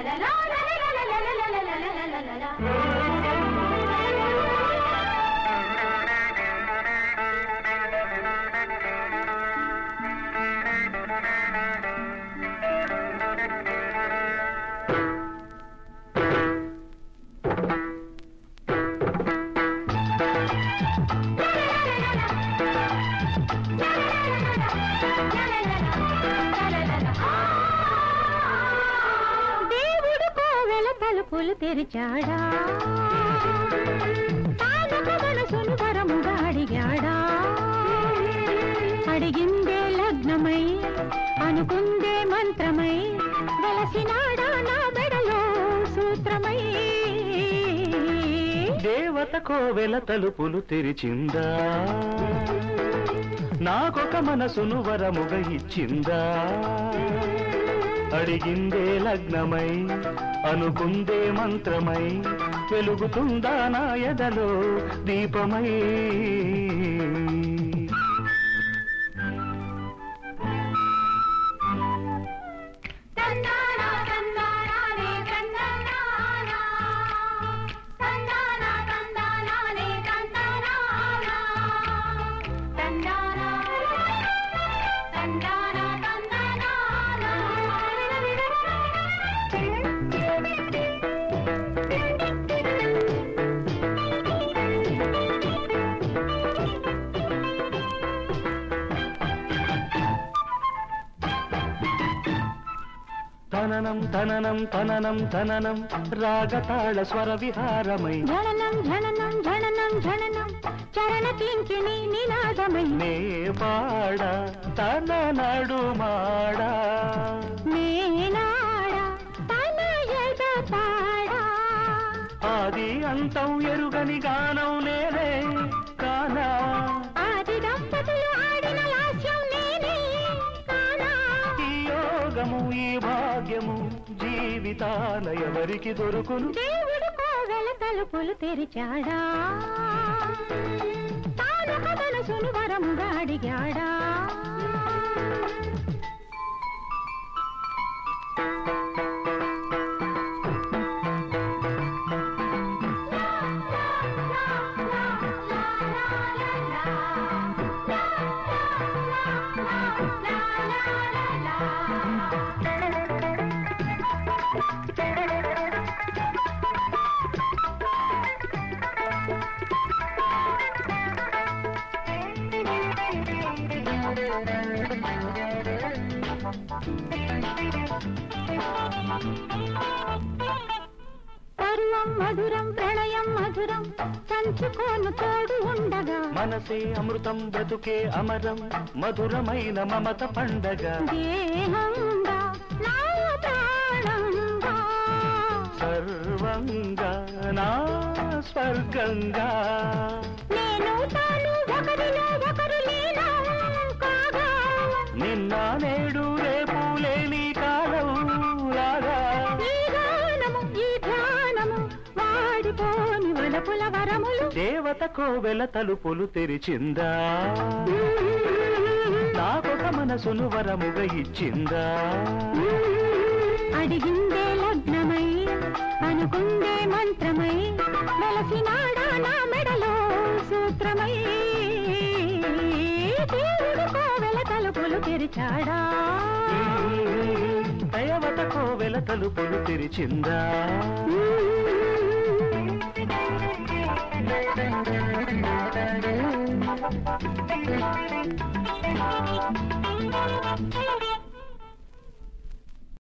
దేవుడు కోవెల తలుపులు తెరిచాడా తానొక మనసును వరముగా అడిగాడా అడిగిందే లగ్నమై అనుకుందే మంత్రమై వెలసినాడా నా మెడలో సూత్రమై దేవత కోవెల తలుపులు తెరిచిందా నాకొక మనసును వరముగా ఇచ్చిందా అడిగిందే లగ్నమై అనుకుందే మంత్రమై వెలుగుతుందా నా ఎదలో దీపమై తందానా తందానానే తందనానా తందానా తందానానే తందనానా తందానా తందానా తననం తననం తననం తననం రాగతాళ స్వర విహారమై ఝననం ఝననం ఝననం ఝననం చరణ కింకిణి నినాదమై నే పాడ తన నడుమాడా నేనాడా తన ఎద పాడా ఆది అంతం ఎరుగని గానం నేనే కానా ఆది దంపతులు ఆడిన లాస్యం నేనే కానా ఈ యోగము ఈ భాగ్యము జీవితాన ఎవరికి దొరుకును దేవుడు కోవెల తలుపులు తెరిచాడా తానొక మనసును వరముగా అడిగాడా పర్వం మధురం ప్రణయం మధురం సంచుకోను తోడు ఉండగా మనసే అమృతం బ్రతుకే అమరం మధురమైన మమత పండగ దేహంగా నా ప్రాణంగా సర్వంగా నా స్వర్గంగా నేను తాను ఒకరిలో ఒకరు లీనం కాగా నిన్న నేడు రేపు లేని కాలం రాగా ఈ గానము ఈ ధ్యానము వాడిపోని వలపుల వరములు దేవత కోవెల తలుపులు తెరిచిందా నాకొక మనసును వరముగా ఇచ్చిందా అడిగిందే లగ్నమై అనుకుందే మంత్రమై వెలసినాడా నా మెడలో సూత్రమై దేవుడు కోవెల తలుపులు తెరిచాడా దేవత కోవెల తలుపులు తెరిచిందా Thank you.